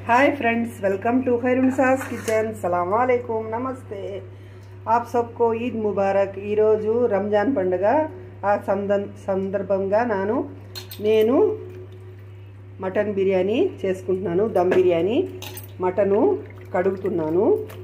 hi friends welcome to Khairunisa's kitchen सलाम वालेकुम నమస్తే ఆప్ సబ్కో ఈద్ ముబారక్ ఈరోజు రంజాన్ పండుగ ఆ సంద సందర్భంగా నాను నేను మటన్ బిర్యానీ చేసుకుంటున్నాను దమ్ బిర్యానీ మటను కడుగుతున్నాను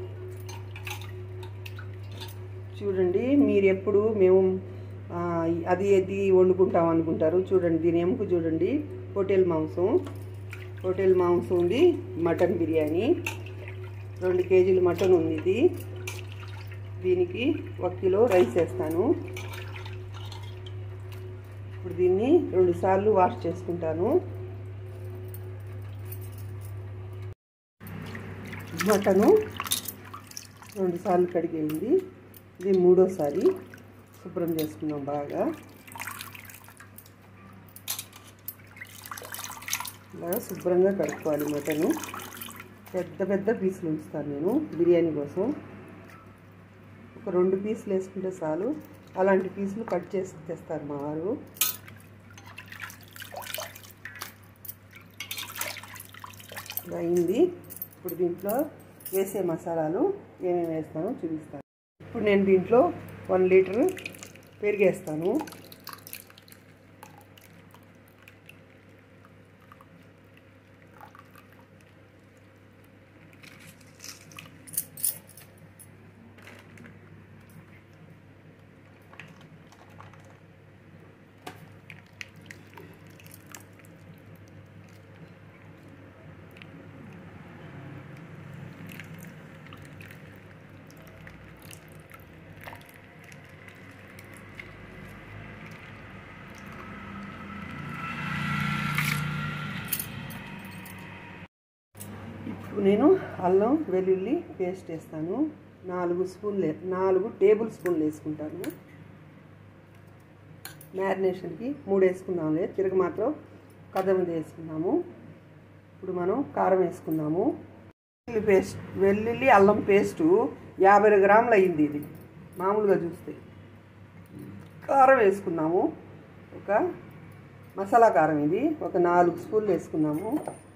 చూడండి మీరు ఎప్పుడు మేము ఆ, అది ఇది వండుకుంటాం అనుకుంటారు చూడండి దీని ఎముక చూడండి హోటల్ మాంసం హోటల్ మాంసం ఉంది మటన్ బిర్యానీ రెండు కేజీలు మటన్ ఉంది ఇది దీనికి ఒక కిలో రైస్ వేస్తాను ఇప్పుడు దీన్ని రెండు సార్లు వాష్ చేసుకుంటాను మటను రెండు సార్లు కడిగేయండి ఇది మూడోసారి శుభ్రం చేసుకున్నాం బాగా బాగా శుభ్రంగా కడుక్కోవాలి మటను పెద్ద పెద్ద పీసులు ఉంచుతాను నేను బిర్యానీ కోసం ఒక రెండు పీసులు వేసుకుంటే చాలు అలాంటి పీసులు కట్ చేసి తెస్తారు మా వారు ఇది అయింది ఇప్పుడు దీంట్లో వేసే మసాలాలు ఏమేమి వేస్తానో చూపిస్తాను ఇప్పుడు నేను దీంట్లో వన్ లీటర్ పెరిగేస్తాను ఇప్పుడు నేను అల్లం వెల్లుల్లి పేస్ట్ వేస్తాను నాలుగు స్పూన్లు నాలుగు టేబుల్ స్పూన్లు వేసుకుంటాను మ్యారినేషన్కి మూడు వేసుకున్నాంలే తిరగ మాత్రం కదమది వేసుకున్నాము ఇప్పుడు మనం కారం వేసుకుందాము వెల్లుల్లి పేస్ట్ వెల్లుల్లి అల్లం పేస్టు యాభై గ్రాములు అయింది ఇది మామూలుగా చూస్తే కారం వేసుకున్నాము ఒక మసాలా కారం ఇది ఒక నాలుగు స్పూన్లు వేసుకున్నాము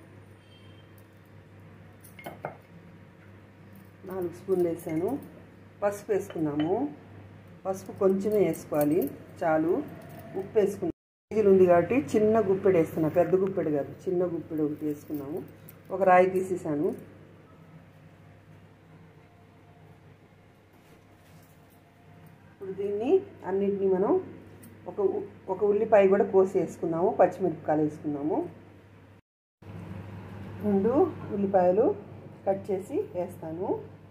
నాలుగు స్పూన్లు వేసాను పసుపు వేసుకున్నాము పసుపు కొంచెమే వేసుకోవాలి చాలు ఉప్పు వేసుకున్నాము కేజీలు ఉంది కాబట్టి చిన్న గుప్పెడు వేస్తున్నా పెద్ద గుప్పెడు కాదు చిన్న గుప్పెడు ఒకటి వేసుకున్నాము ఒక రాయి తీసేసాను ఇప్పుడు దీన్ని అన్నింటినీ మనం ఒక ఉ- ఒక ఉల్లిపాయ కూడా కోసి వేసుకున్నాము పచ్చిమిరపకాయలు వేసుకున్నాము రెండు ఉల్లిపాయలు కట్ చేసి వేస్తాను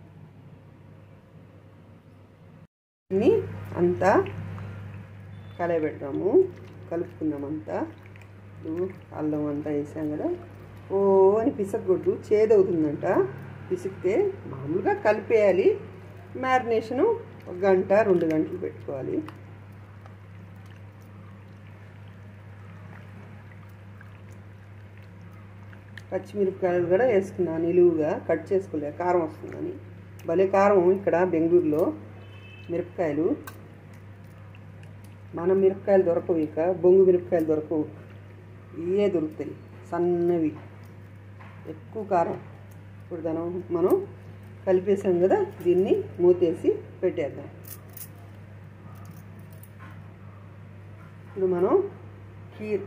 దీన్ని అంతా కలయబెడతాము కలుపుకుందాం అంతా ఇప్పుడు అల్లం అంతా వేసాం కదా ఓ అని పిసకూడదు చేదవుతుందంట పిసికితే మామూలుగా కలిపేయాలి మ్యారినేషను ఒక గంట రెండు గంటలు పెట్టుకోవాలి పచ్చిమిరపకాయలు కూడా వేసుకున్నాను నిలువుగా కట్ చేసుకోలే కారం వస్తుందని భలే కారం ఇక్కడ బెంగళూరులో మిరపకాయలు మన మిరపకాయలు దొరకవు ఇక బొంగు మిరపకాయలు దొరకవు ఇవే దొరుకుతాయి సన్నవి ఎక్కువ కారం ఇప్పుడు దాని మనం కలిపేసాం కదా దీన్ని మూతేసి పెట్టేద్దాం ఇప్పుడు మనం ఖీర్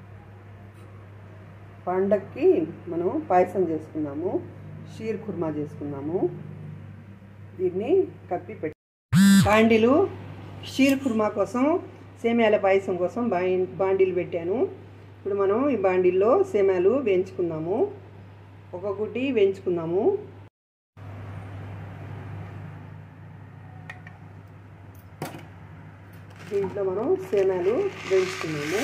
పండక్కి మనం పాయసం చేసుకున్నాము షీర్ కుర్మా చేసుకున్నాము దీన్ని కప్పి పెట్టి బాండీలు షీర్ కుర్మా కోసం సేమ్యాల పాయసం కోసం బాయి బాండీలు పెట్టాను ఇప్పుడు మనం ఈ బాండీల్లో సేమ్యాలు వేయించుకుందాము ఒక్కొక్కటి వేయించుకుందాము దీంట్లో మనం సేమ్యాలు వేయించుకున్నాము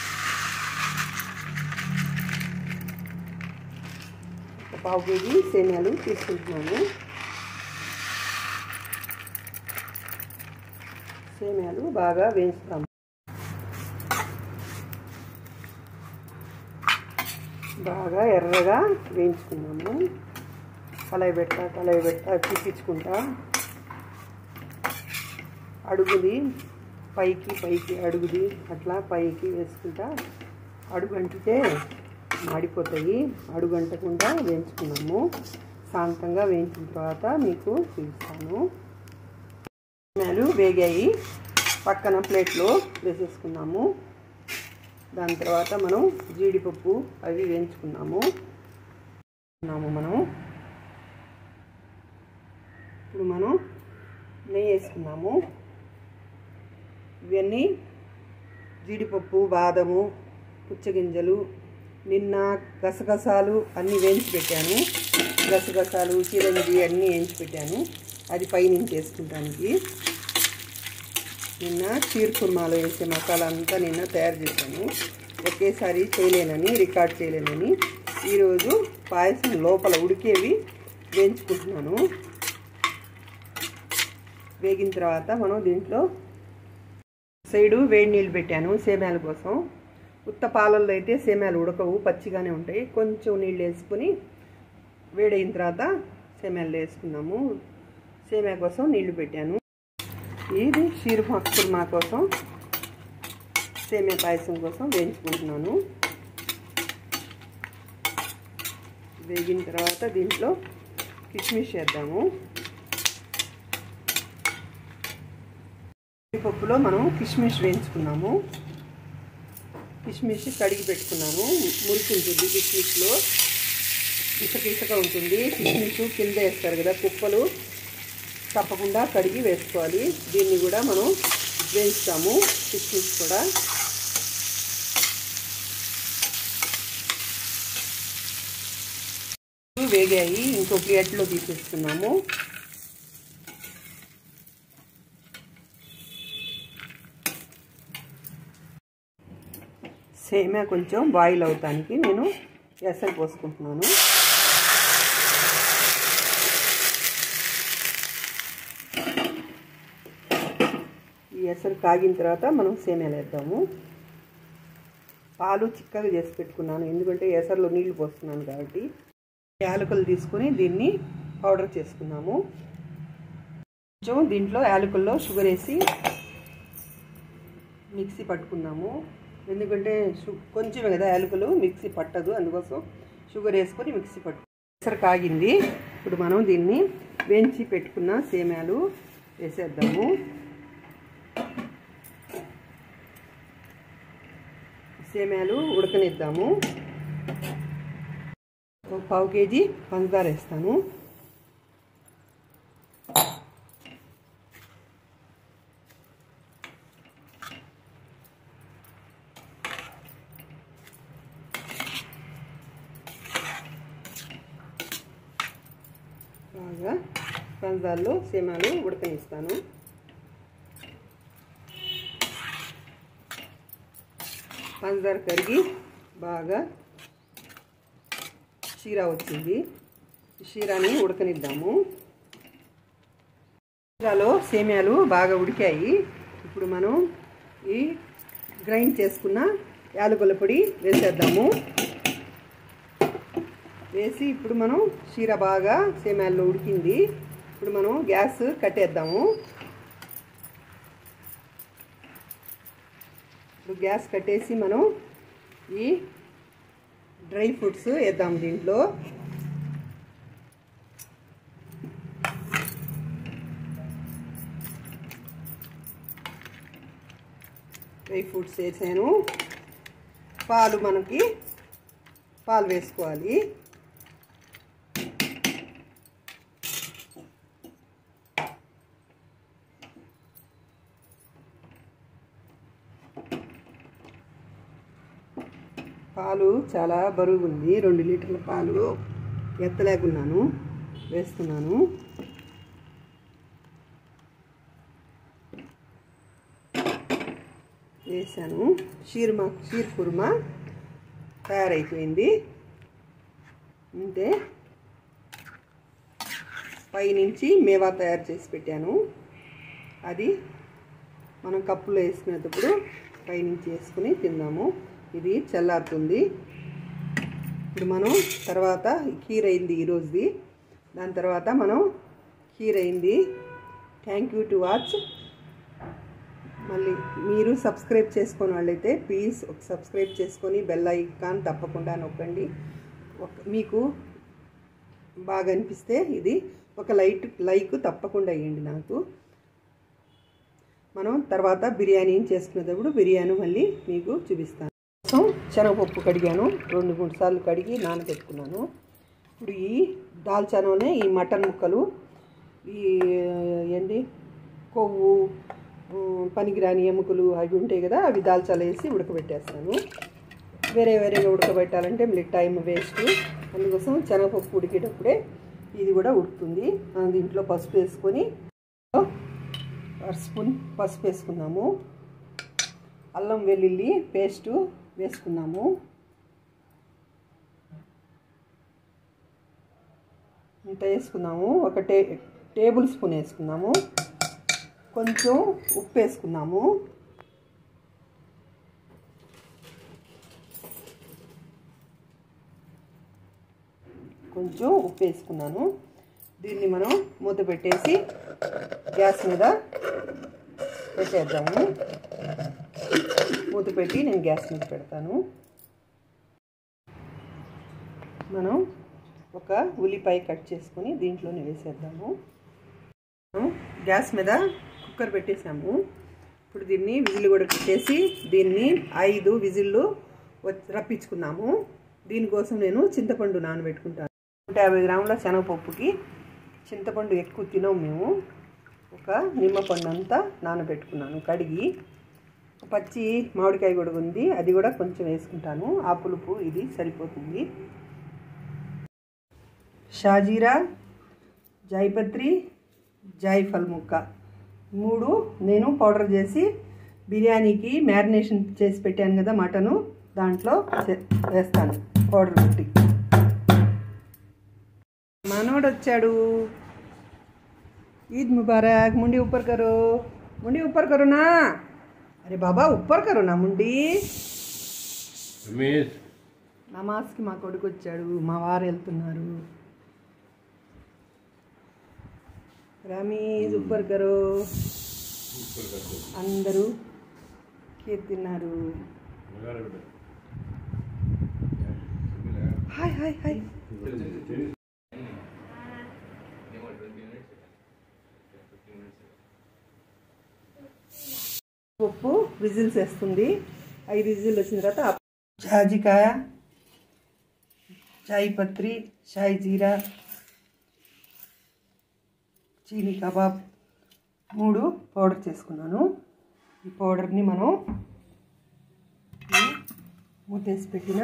ఒక పావు కేజీ సేమ్యాలు తీసుకుంటున్నాము సేమ్యాలు బాగా వేయించుతాము బాగా ఎర్రగా వేయించుకున్నాము కలయి పెట్ట కలయి పెట్ట తిప్పించుకుంటా అడుగుది పైకి పైకి అడుగుది అట్లా పైకి వేసుకుంటా అడుగు అంటితే మాడిపోతాయి అడుగంటకుండా వేయించుకున్నాము శాంతంగా వేయించిన తర్వాత మీకు చూపిస్తాను మేలు వేగాయి పక్కన ప్లేట్లో వేసేసుకున్నాము దాని తర్వాత మనం జీడిపప్పు అవి వేయించుకున్నాము ఉన్నాము మనం ఇప్పుడు మనం నెయ్యి వేసుకున్నాము ఇవన్నీ జీడిపప్పు బాదము పుచ్చగింజలు నిన్న గసగసాలు అన్నీ వేయించి పెట్టాను గసగసాలు చిరంజి అన్నీ వేయించి పెట్టాను అది పైనుంచి వేసుకుంటానికి నిన్న చీర్ కుర్మాలో వేసే మసాలా అంతా నిన్న తయారు చేశాను ఒకేసారి చేయలేనని రికార్డ్ చేయలేనని ఈరోజు పాయసం లోపల ఉడికేవి వేయించుకుంటున్నాను వేగిన తర్వాత మనం దీంట్లో సైడు వేడి నీళ్ళు పెట్టాను సేమ్యాల కోసం ఉత్త పాలల్లో అయితే సేమ్యాలు ఉడకవు పచ్చిగానే ఉంటాయి కొంచెం నీళ్ళు వేసుకుని వేడైన తర్వాత సేమ్యాలు వేసుకున్నాము సేమ్యా కోసం నీళ్లు పెట్టాను ఇది షీర్ కుర్మా కోసం సేమ్యా పాయసం కోసం వేయించుకుంటున్నాను వేగిన తర్వాత దీంట్లో కిస్మిస్ వేద్దాము పప్పులో మనం కిస్మిస్ వేయించుకున్నాము కిస్మిస్ కడిగి పెట్టుకున్నాను మురికి ఉంటుంది కిస్మిస్లో ఇసుక ఇసుక ఉంటుంది కిస్మిస్ కింద వేస్తారు కదా కుప్పలు తప్పకుండా కడిగి వేసుకోవాలి దీన్ని కూడా మనం వేయిస్తాము కిస్మిస్ కూడా వేగాయి ఇంకో ప్లేట్లో తీసేస్తున్నాము సేమ్యా కొంచెం బాయిల్ అవటానికి నేను ఎసరు పోసుకుంటున్నాను ఈ ఎసరు కాగిన తర్వాత మనం సేమ్యాలు వేద్దాము పాలు చిక్కగా చేసి పెట్టుకున్నాను ఎందుకంటే ఎసరులో నీళ్లు పోస్తున్నాను కాబట్టి యాలకులు తీసుకుని దీన్ని పౌడర్ చేసుకున్నాము కొంచెం దీంట్లో యాలకుల్లో షుగర్ వేసి మిక్సీ పట్టుకున్నాము ఎందుకంటే కొంచెమే కదా యాలకులు మిక్సీ పట్టదు అందుకోసం షుగర్ వేసుకొని మిక్సీ పట్టు ఎసరు కాగింది ఇప్పుడు మనం దీన్ని వేయించి పెట్టుకున్న సేమ్యాలు వేసేద్దాము సేమ్యాలు ఉడకనిద్దాము ఒక పావు కేజీ పంచదార వేస్తాను బాగా పంచదారలో సేమాలు ఉడకనిస్తాను పంచదార కరిగి బాగా షీరా వచ్చింది షీరాని ఉడకనిద్దాము షీరాలో సేమ్యాలు బాగా ఉడికాయి ఇప్పుడు మనం ఈ గ్రైండ్ చేసుకున్న యాలకుల పొడి వేసేద్దాము వేసి ఇప్పుడు మనం షీర బాగా సేమ్యాల్లో ఉడికింది ఇప్పుడు మనం గ్యాస్ కట్టేద్దాము ఇప్పుడు గ్యాస్ కట్టేసి మనం ఈ డ్రై ఫ్రూట్స్ వేద్దాం దీంట్లో డ్రై ఫ్రూట్స్ వేసాను పాలు మనకి పాలు వేసుకోవాలి పాలు చాలా బరువు ఉంది రెండు లీటర్ల పాలు ఎత్తలేకున్నాను వేస్తున్నాను వేసాను షీర్మా షీర్ కుర్మా తయారైపోయింది అంతే పైనుంచి మేవా తయారు చేసి పెట్టాను అది మనం కప్పులో వేసుకునేటప్పుడు పైనుంచి వేసుకుని తిందాము ఇది చల్లారుతుంది ఇప్పుడు మనం తర్వాత కీర్ అయింది ఈరోజుది దాని తర్వాత మనం కీర్ అయింది థ్యాంక్ యూ టు వాచ్ మళ్ళీ మీరు సబ్స్క్రైబ్ చేసుకుని వాళ్ళైతే ప్లీజ్ ఒక సబ్స్క్రైబ్ చేసుకొని బెల్ ఐకాన్ తప్పకుండా నొక్కండి ఒక మీకు బాగా అనిపిస్తే ఇది ఒక లైట్ లైక్ తప్పకుండా వేయండి నాకు మనం తర్వాత బిర్యానీ చేసుకునేటప్పుడు బిర్యానీ మళ్ళీ మీకు చూపిస్తాను కోసం శనగపప్పు కడిగాను రెండు మూడు సార్లు కడిగి నానబెట్టుకున్నాను ఇప్పుడు ఈ దాల్చానోనే ఈ మటన్ ముక్కలు ఈ ఏంటి కొవ్వు ఉమ్, పనికిరాని ఎముకలు అవి ఉంటాయి కదా అవి దాల్చాలు వేసి ఉడకబెట్టేస్తాను వేరే వేరేగా ఉడకబెట్టాలంటే మళ్ళీ టైం వేస్ట్ అందుకోసం శనగపప్పు ఉడికేటప్పుడే ఇది కూడా ఉడుకుతుంది ఆ, దీంట్లో పసుపు వేసుకొని అర స్పూన్ పసుపు వేసుకున్నాము అల్లం వెల్లుల్లి పేస్టు వేసుకున్నాము ఇంత వేసుకున్నాము ఒక టే టేబుల్ స్పూన్ వేసుకున్నాము కొంచెం ఉప్పు వేసుకున్నాము కొంచెం ఉప్పు వేసుకున్నాను దీన్ని మనం మూత పెట్టేసి గ్యాస్ మీద పెట్టేద్దాము మూత పెట్టి నేను గ్యాస్ మీద పెడతాను మనం ఒక ఉల్లిపాయ కట్ చేసుకొని దీంట్లోనే వేసేద్దాము మనం గ్యాస్ మీద కుక్కర్ పెట్టేసాము ఇప్పుడు దీన్ని విజిల్ కూడా పెట్టేసి దీన్ని ఐదు విజిల్లు వచ్- రప్పించుకున్నాము దీనికోసం నేను చింతపండు నానబెట్టుకుంటాను నూట యాభై గ్రాముల శనగపప్పుకి చింతపండు ఎక్కువ తినము మేము ఒక నిమ్మపండు అంతా నానబెట్టుకున్నాను కడిగి పచ్చి మామిడికాయ కూడా ఉంది అది కూడా కొంచెం వేసుకుంటాను ఆ పులుపు ఇది సరిపోతుంది షాజీరా జాయిపత్రి జాయిఫల్ ముక్క మూడు నేను పౌడర్ చేసి బిర్యానీకి మ్యారినేషన్ చేసి పెట్టాను కదా మటను దాంట్లో చే- వేస్తాను పౌడర్ పెట్టి మనోడు వచ్చాడు ईद मुबारक मुंडी ऊपर करो मुंडी ऊपर करो ना अरे बाबा ऊपर करो ना मुंडी రమేష్ నమాజ్కి మా కొడుకు వచ్చాడు మా వారు వెళ్తున్నారు రమీజ్ ఉప్పర్ కరో అందరూ కీర్ తిన్నారు హాయ్ హాయ్ హాయ్ పప్పు విజిల్స్ వేస్తుంది ఐదు విజిల్ వచ్చిన తర్వాత ఆ జాజికాయ చాయ్ పత్రి షాయి జీరా చీనీ కబాబ్ మూడు పౌడర్ చేసుకున్నాను ఈ పౌడర్ని మనం ఈ మూతేసి పెట్టిన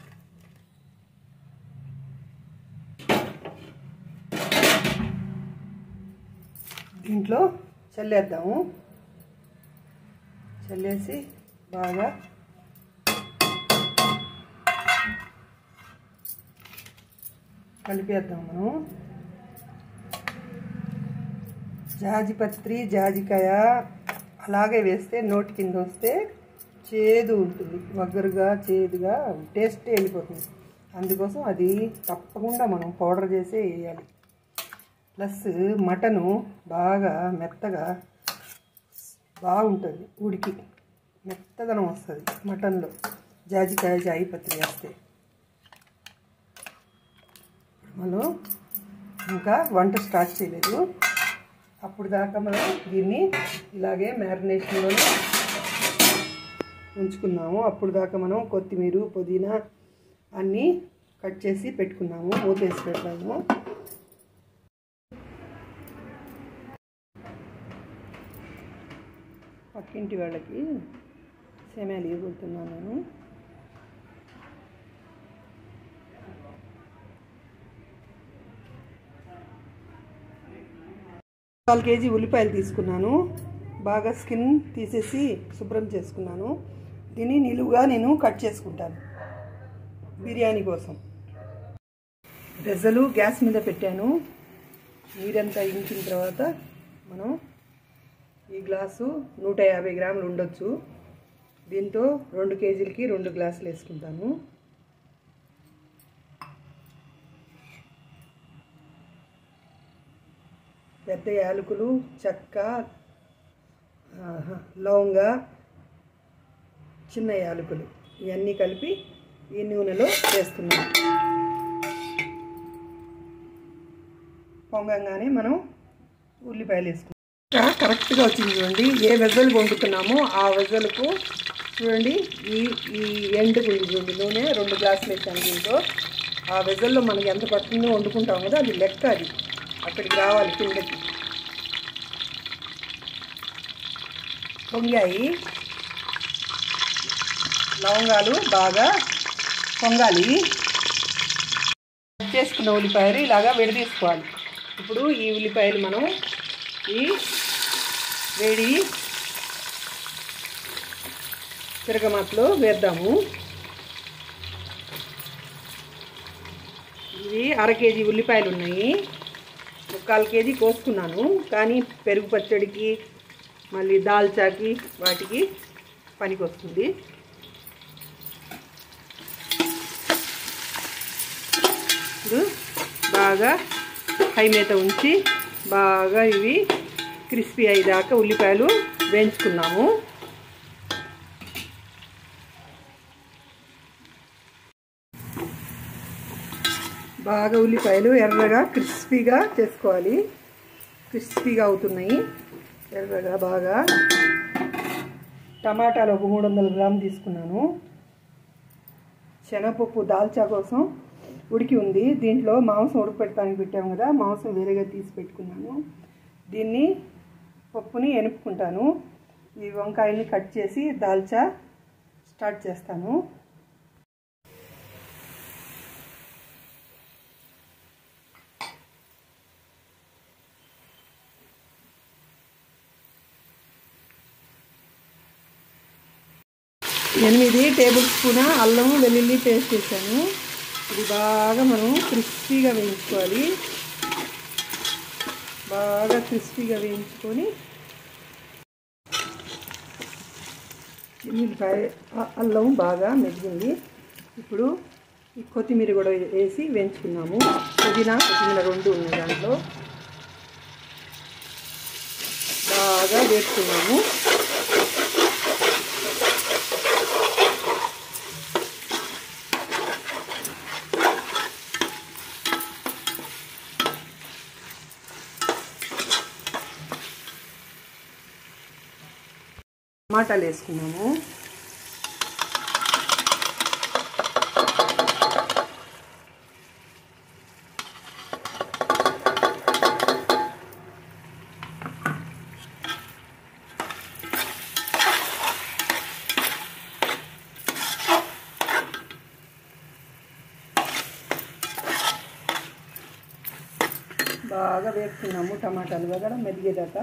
దీంట్లో చల్లేద్దాము చల్లేసి బాగా కలిపేద్దాం మనం జాజిపత్రి జాజికాయ అలాగే వేస్తే నోటి కింద వస్తే చేదు ఉంటుంది వగ్గరుగా చేదుగా టేస్ట్ వెళ్ళిపోతుంది అందుకోసం అది తప్పకుండా మనం పౌడర్ చేసే వేయాలి ప్లస్ మటను బాగా మెత్తగా బాగుంటుంది ఉడికి మెత్తదనం వస్తుంది మటన్లో జాజికాయ జాయిపత్రి వేస్తే మనం ఇంకా వంట స్టార్ట్ చేయలేదు అప్పుడు దాకా మనం దీన్ని ఇలాగే మ్యారినేషన్లోనే ఉంచుకున్నాము అప్పుడు దాకా మనం కొత్తిమీర పుదీనా అన్నీ కట్ చేసి పెట్టుకున్నాము మూతేసి పెట్టాము పక్కింటి వాళ్ళకి సేమ్యాలు ఇవ్వబోతున్నాను నేను కాల్ కేజీ ఉల్లిపాయలు తీసుకున్నాను బాగా స్కిన్ తీసేసి శుభ్రం చేసుకున్నాను దీన్ని నిలువుగా నేను కట్ చేసుకుంటాను బిర్యానీ కోసం రెజలు గ్యాస్ మీద పెట్టాను నీరంతా ఇంకిన తర్వాత మనం ఈ గ్లాసు నూట యాభై గ్రాములు ఉండొచ్చు దీంతో రెండు కేజీలకి రెండు గ్లాసులు వేసుకుంటాను పెద్ద యాలకులు చెక్క ఆ, ఆహా, లవంగ చిన్న యాలకులు ఇవన్నీ కలిపి ఈ నూనెలో వేస్తున్నాం పొంగంగానే మనం ఉల్లిపాయలు వేసుకుంటాం ఇంకా కరెక్ట్గా వచ్చింది చూడండి ఏ వెజల్ వండుతున్నామో ఆ వెజల్కు చూడండి ఈ ఈ ఎండుకు ఉంది చూడండి నూనె రెండు గ్లాసులు వేసాను దీంతో ఆ వెజల్లో మనకి ఎంత పడుతుందో వండుకుంటాం కదా అది లెక్క అది అక్కడికి రావాలి కిందకి పొంగాయి లవంగాలు బాగా పొంగాలి కట్ చేసుకున్న ఉల్లిపాయలు ఇలాగా విడదీసుకోవాలి ఇప్పుడు ఈ ఉల్లిపాయలు మనం ఈ వేడి తిరగమాతలో వేద్దాము ఇవి అర కేజీ ఉల్లిపాయలు ఉన్నాయి ముక్కాలు కేజీ కోసుకున్నాను కానీ పెరుగు పచ్చడికి మళ్ళీ దాల్చాకి వాటికి పనికి వస్తుంది ఇప్పుడు బాగా హై మీద ఉంచి బాగా ఇవి క్రిస్పీ అయ్యేదాకా ఉల్లిపాయలు వేయించుకున్నాము బాగా ఉల్లిపాయలు ఎర్రగా క్రిస్పీగా చేసుకోవాలి క్రిస్పీగా అవుతున్నాయి ఎర్రగా బాగా టమాటాలు ఒక మూడు వందల గ్రాములు తీసుకున్నాను శనగపప్పు దాల్చా కోసం ఉడికి ఉంది దీంట్లో మాంసం ఉడకపెడతానికి పెట్టాము కదా మాంసం వేరేగా తీసి పెట్టుకున్నాను దీన్ని పప్పుని ఎనుపుకుంటాను ఈ వంకాయల్ని కట్ చేసి దాల్చా స్టార్ట్ చేస్తాను ఎనిమిది టేబుల్ స్పూన్ అల్లం వెల్లుల్లి పేస్ట్ వేసాను ఇది బాగా మనం క్రిస్పీగా వేయించుకోవాలి బాగా క్రిస్పీగా వేయించుకొని ఎల్లుల్లిపాయ అ- అల్లం బాగా మెదిగింది ఇప్పుడు ఈ కొత్తిమీర కూడా వేసి వేయించుకున్నాము పుదీనా కొత్తిమీర రెండు ఉన్నాయి దాంట్లో బాగా వేసుకున్నాము టమాటాలు వేసుకున్నాము బాగా వేసుకున్నాము టమాటాలు కూడా మెదిగేదాకా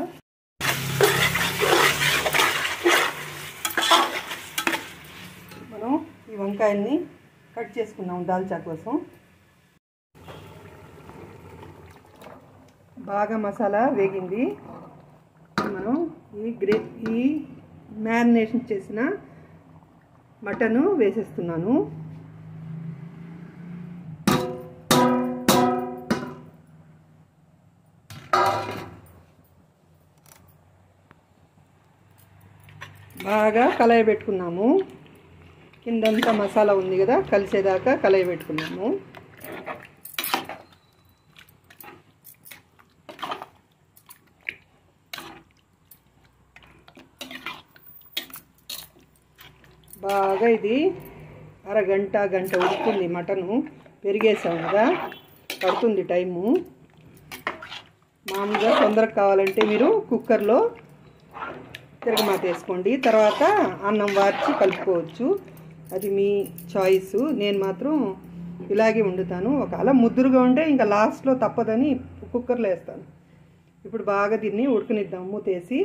మనం ఈ వంకాయల్ని కట్ చేసుకున్నాం దాల్చా కోసం బాగా మసాలా వేగింది మనం ఈ గ్రే ఈ మ్యారినేషన్ చేసిన మటను వేసేస్తున్నాను బాగా కలయి పెట్టుకున్నాము కిందంతా మసాలా ఉంది కదా కలిసేదాకా కలయి పెట్టుకున్నాము బాగా ఇది అరగంట గంట ఉడుకుతుంది మటను పెరిగేసాం కదా పడుతుంది టైము మామూలుగా తొందరగా కావాలంటే మీరు కుక్కర్లో తిరగమాత వేసుకోండి తర్వాత అన్నం వార్చి కలుపుకోవచ్చు అది మీ చాయిస్ నేను మాత్రం ఇలాగే వండుతాను ఒకవేళ ముద్దురుగా ఉంటే ఇంకా లాస్ట్లో తప్పదని కుక్కర్లో వేస్తాను ఇప్పుడు బాగా దీన్ని ఉడకనిద్దాం మూతేసి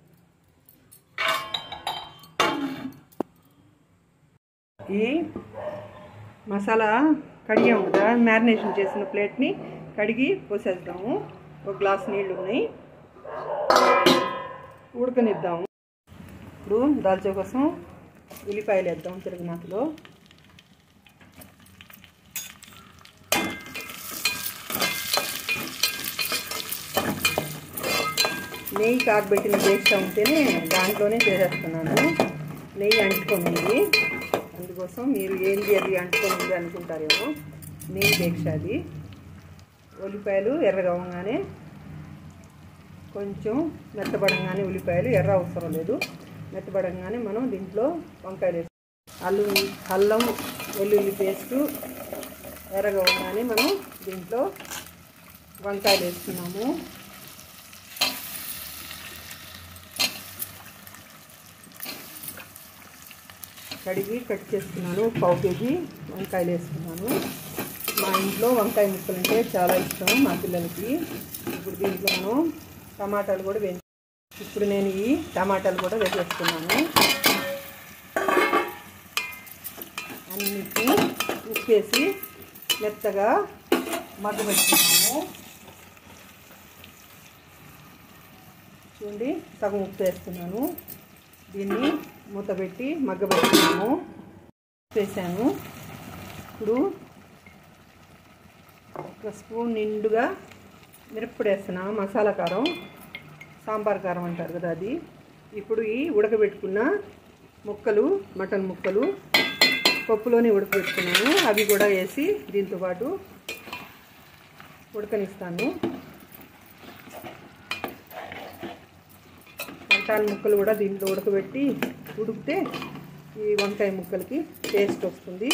ఈ మసాలా కడిగాము కదా మ్యారినేషన్ చేసిన ప్లేట్ని కడిగి పోసేద్దాము ఒక గ్లాస్ నీళ్ళు ఉన్నాయి ఉడకనిద్దాము ఇప్పుడు దాల్చా కోసం ఉల్లిపాయలు వేద్దాం తిరుగుమాతలో నెయ్యి కాగబెట్టిన దీక్ష ఉంటేనే దాంట్లోనే చేసేస్తున్నాను నెయ్యి అంటుకుంది అందుకోసం మీరు ఏంది అది అంటుకుంది అనుకుంటారేమో నెయ్యి దీక్ష అది ఉల్లిపాయలు ఎర్రగా అవగానే కొంచెం మెత్తబడంగానే ఉల్లిపాయలు ఎర్ర అవసరం లేదు మెత్తబడంగానే మనం దీంట్లో వంకాయలు వేస్తాం అల్లం అల్లం వెల్లుల్లి పేస్టు ఎర్రగా ఉండగానే మనం దీంట్లో వంకాయలు వేస్తున్నాము కడిగి కట్ చేసుకున్నాను పావు కేజీ వంకాయలు వేసుకున్నాను మా ఇంట్లో వంకాయ ముక్కలు అంటే చాలా ఇష్టం మా పిల్లలకి ఇప్పుడు దీంట్లో మనం టమాటాలు కూడా వేసి ఇప్పుడు నేను ఈ టమాటాలు కూడా వేసేస్తున్నాను అన్నిటిని ఉప్పేసి మెత్తగా మగ్గబెట్టుకున్నాము చూడండి సగం ఉప్పు వేస్తున్నాను దీన్ని మూత పెట్టి మగ్గబెట్టుకున్నాము వేసాను ఇప్పుడు ఒక స్పూన్ నిండుగా మిరప్పొడి వేస్తున్నాము మసాలా కారం సాంబార్ కారం అంటారు కదా అది ఇప్పుడు ఈ ఉడకబెట్టుకున్న ముక్కలు మటన్ ముక్కలు పప్పులోనే ఉడకబెట్టుకున్నాను అవి కూడా వేసి దీంతో పాటు ఉడకనిస్తాను వంకాయ ముక్కలు కూడా దీంట్లో ఉడకబెట్టి ఉడికితే ఈ వంకాయ ముక్కలకి టేస్ట్ వస్తుంది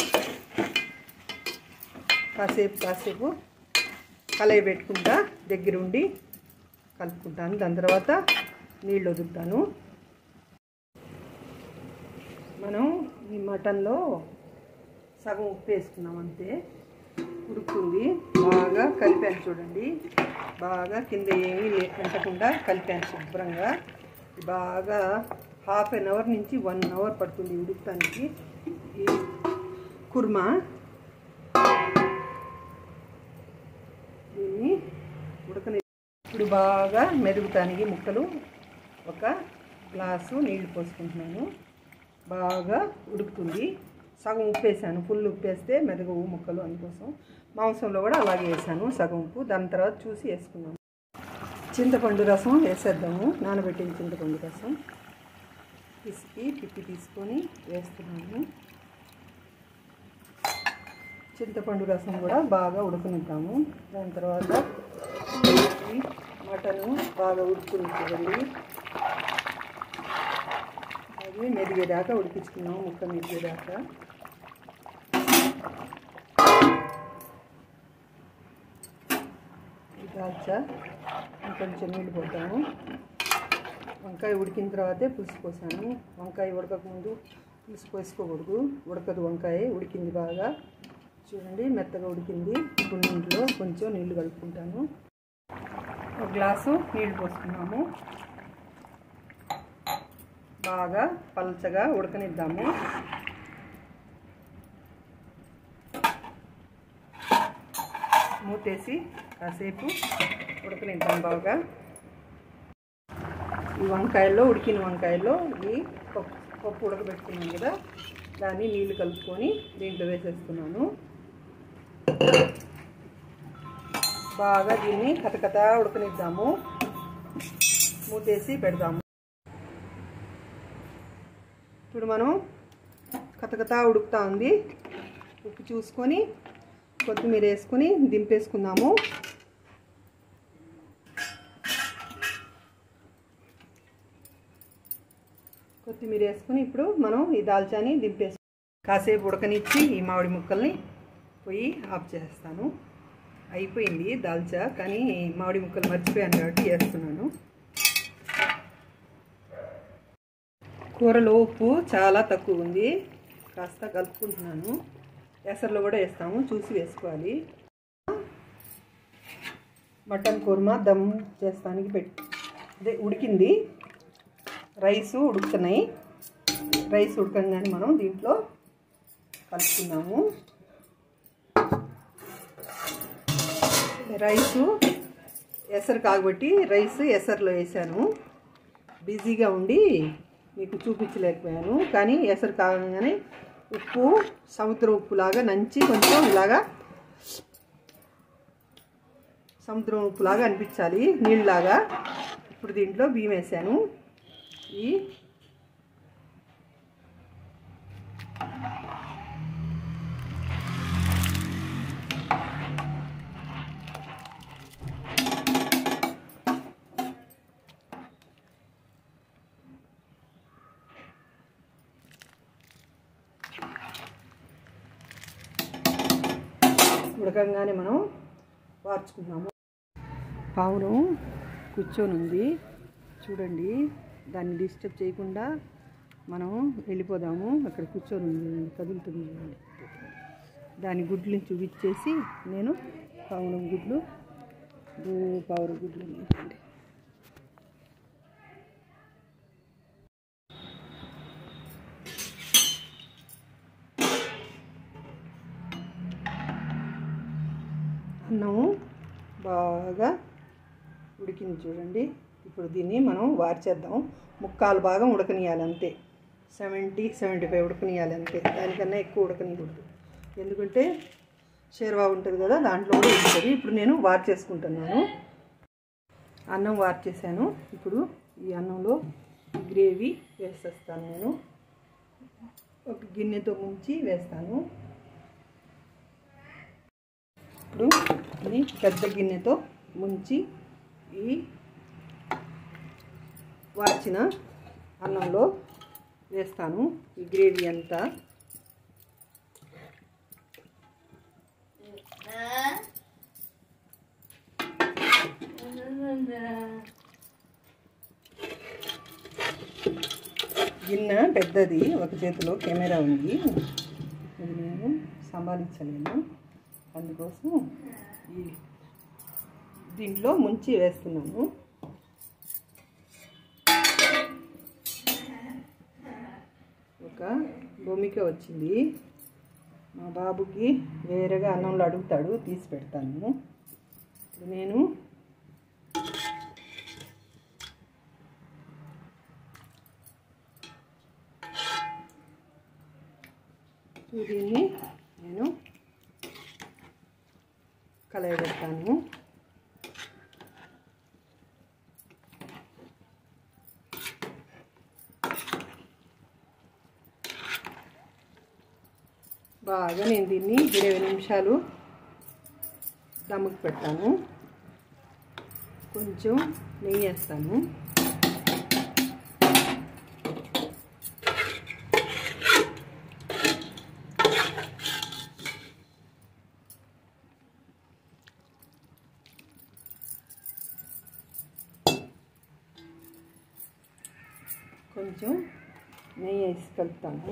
కాసేపు కాసేపు కలయి పెట్టుకుంటా దగ్గరుండి కలుపుకుంటాను దాని తర్వాత నీళ్ళు వదులుతాను మనం ఈ మటన్లో సగం ఉప్పు వేసుకున్నాం అంతే ఉడుకుతుంది బాగా కలిపాను చూడండి బాగా కింద ఏమీ లేకుండా కలిపాను శుభ్రంగా బాగా హాఫ్ అన్ అవర్ నుంచి వన్ అవర్ పడుతుంది ఉడుకుతానికి ఈ కుర్మా దీన్ని ఉడకని ఇప్పుడు బాగా మెరుగుతానికి ముక్కలు ఒక గ్లాసు నీళ్లు పోసుకుంటున్నాను బాగా ఉడుకుతుంది సగం ఉప్పు వేసాను ఫుల్ ఉప్పు వేస్తే మెదగవు ముక్కలు అందుకోసం మాంసంలో కూడా అలాగే వేసాను సగం ఉప్పు దాని తర్వాత చూసి వేసుకున్నాను చింతపండు రసం వేసేద్దాము నానబెట్టిన చింతపండు రసం పిసికి పిప్పి తీసుకొని వేస్తున్నాను చింతపండు రసం కూడా బాగా ఉడకనిద్దాము దాని తర్వాత ఈ మటను బాగా ఉడుకుని చూడండి అది మెదిగేదాకా ఉడికించుకున్నాము ముక్క మెదిగేదాకా దాల్చా ఇంకొంచెం నీళ్ళు పోతాము వంకాయ ఉడికిన తర్వాతే పులుసు పోసాను వంకాయ ఉడకకముందు పులుసు పోసుకోకూడదు ఉడకదు వంకాయ ఉడికింది బాగా చూడండి మెత్తగా ఉడికింది ఇప్పుడు నీళ్ళలో కొంచెం నీళ్లు కలుపుకుంటాను ఒక గ్లాసు నీళ్లు పోసుకున్నాము బాగా పల్చగా ఉడకనిద్దాము మూతేసి కాసేపు ఉడకనిద్దాం బాగా ఈ వంకాయల్లో ఉడికిన వంకాయల్లో ఈ పప్పు పప్పు ఉడకబెట్టుకున్నాం కదా దాన్ని నీళ్లు కలుపుకొని దీంట్లో వేసేస్తున్నాను బాగా దీన్ని కథకథ ఉడకనిద్దాము మూతేసి పెడదాము ఇప్పుడు మనం కథకథ ఉడుకుతా ఉంది ఉప్పు చూసుకొని కొత్తిమీర వేసుకొని దింపేసుకుందాము కొత్తిమీర వేసుకొని ఇప్పుడు మనం ఈ దాల్చాని దింపేసు కాసేపు ఉడకనిచ్చి ఈ మామిడి ముక్కల్ని పోయి ఆఫ్ చేస్తాను అయిపోయింది దాల్చా కానీ మామిడి ముక్కలు మర్చిపోయాను కాబట్టి వేస్తున్నాను కూరలో ఉప్పు చాలా తక్కువ ఉంది కాస్త కలుపుకుంటున్నాను ఎసర్లో కూడా వేస్తాము చూసి వేసుకోవాలి మటన్ కుర్మా దమ్ చేస్తానికి పెట్టి అదే ఉడికింది రైస్ ఉడుకుతున్నాయి రైస్ ఉడకంగానే మనం దీంట్లో కలుపుకున్నాము రైసు ఎసరు కాగబట్టి రైస్ ఎసరులో వేసాను బిజీగా ఉండి మీకు చూపించలేకపోయాను కానీ ఎసరు కాగగానే ఉప్పు సముద్ర ఉప్పులాగా నంచి కొంచెం ఇలాగా సముద్రం ఉప్పులాగా అనిపించాలి నీళ్ళలాగా ఇప్పుడు దీంట్లో బియ్యం వేసాను ఈ ఉడకంగానే మనం వార్చుకున్నాము పావును కూర్చొని ఉంది చూడండి దాన్ని డిస్టర్బ్ చేయకుండా మనం వెళ్ళిపోదాము అక్కడ కూర్చొని ఉంది కదులుతుంది చూడండి దాని గుడ్లు చూపించేసి నేను పావురం గుడ్లు దో పావుర గుడ్లు ఉన్నాయండి అన్నము బాగా ఉడికింది చూడండి ఇప్పుడు దీన్ని మనం వార్చేద్దాం ముక్కాలు భాగం ఉడకనియాలి అంతే సెవెంటీ సెవెంటీ ఫైవ్ ఉడకనియాలి అంతే దానికన్నా ఎక్కువ ఉడకనియకూడదు ఎందుకంటే షేర్వా ఉంటుంది కదా దాంట్లో కూడా ఉంటుంది ఇప్పుడు నేను వార్చేసుకుంటున్నాను అన్నం వార్చేసాను ఇప్పుడు ఈ అన్నంలో ఈ గ్రేవీ వేసేస్తాను నేను ఒక గిన్నెతో ముంచి వేస్తాను ఇప్పుడు ఇది పెద్ద గిన్నెతో ముంచి ఈ వార్చిన అన్నంలో వేస్తాను ఈ గ్రేవీ అంతా గిన్నె పెద్దది ఒక చేతిలో కెమెరా ఉంది అది నేను సంభాలించలేను అందుకోసం ఈ దీంట్లో ముంచి వేస్తున్నాను ఒక భూమిక వచ్చింది మా బాబుకి వేరేగా అన్నంలో అడుగుతాడు తీసి పెడతాను ఇప్పుడు నేను దీన్ని నేను కలయబెడతాను బాగా నేను దీన్ని ఇరవై నిమిషాలు దమ్ముకు పెడతాను కొంచెం నెయ్యి వేస్తాను కొంచెం నెయ్యి వేసి కలుపుతాను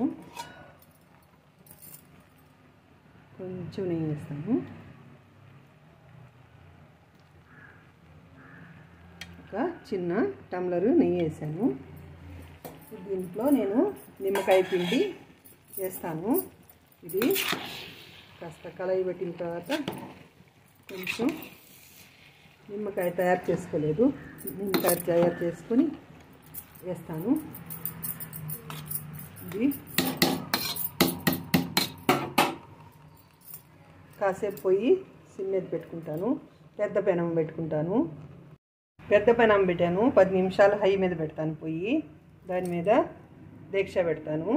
కొంచెం నెయ్యి వేస్తాను ఒక చిన్న టమ్లరు నెయ్యి వేసాను దీంట్లో నేను నిమ్మకాయ పిండి వేస్తాను ఇది కాస్త కలయి పెట్టిన తర్వాత కొంచెం నిమ్మకాయ తయారు చేసుకోలేదు నిమ్మకాయ తయారు చేసుకొని వేస్తాను ఇది కాసేపు పోయి సిమ్ మీద పెట్టుకుంటాను పెద్ద పెనం పెట్టుకుంటాను పెద్ద పెనం పెట్టాను పది నిమిషాలు హై మీద పెడతాను పొయ్యి దాని మీద దీక్ష పెడతాను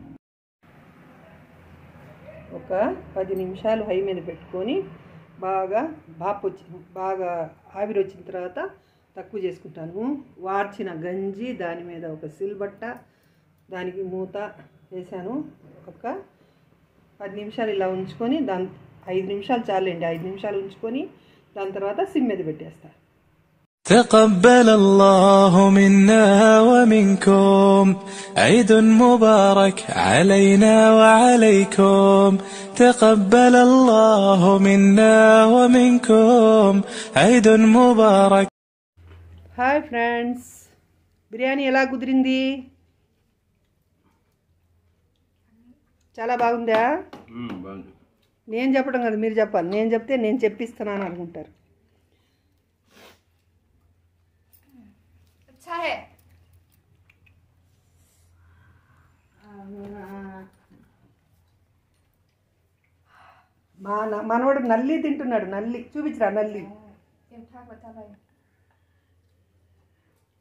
ఒక పది నిమిషాలు హై మీద పెట్టుకొని బాగా బాపు వచ్చి బాగా ఆవిరి వచ్చిన తర్వాత తక్కువ చేసుకుంటాను వార్చిన గంజి దాని మీద ఒక సిల్బట్ట దానికి మూత వేసాను ఒక పది నిమిషాలు ఇలా ఉంచుకొని దాని ఐదు నిమిషాలు చాలండి ఐదు నిమిషాలు ఉంచుకొని దాని తర్వాత సిమ్ మీద పెట్టేస్తాను تقبل الله منا ومنكم عيد مبارك علينا وعليكم تقبل الله منا ومنكم عيد مبارك హాయ్ ఫ్రెండ్స్ బిర్యానీ ఎలా కుదిరింది చాలా బాగుందా బాగుంది నేను చెప్పడం కదా మీరు చెప్పాలి నేను చెప్తే నేను చెప్పిస్తున్నాను అనుకుంటారు अच्छा है మా న- మనవడు నల్లి తింటున్నాడు నల్లి చూపించరా నల్లి ठीक ठाक बता भाई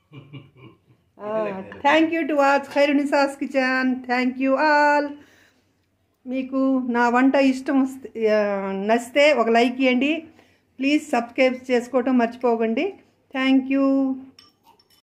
thank you to watch Khairunisa's kitchen thank you all మీకు నా వంట ఇష్టం వస్తే ఆ, నచ్చితే ఒక లైక్ ఇవ్వండి ప్లీజ్ సబ్స్క్రైబ్ చేసుకోవటం మర్చిపోకండి థ్యాంక్ యూ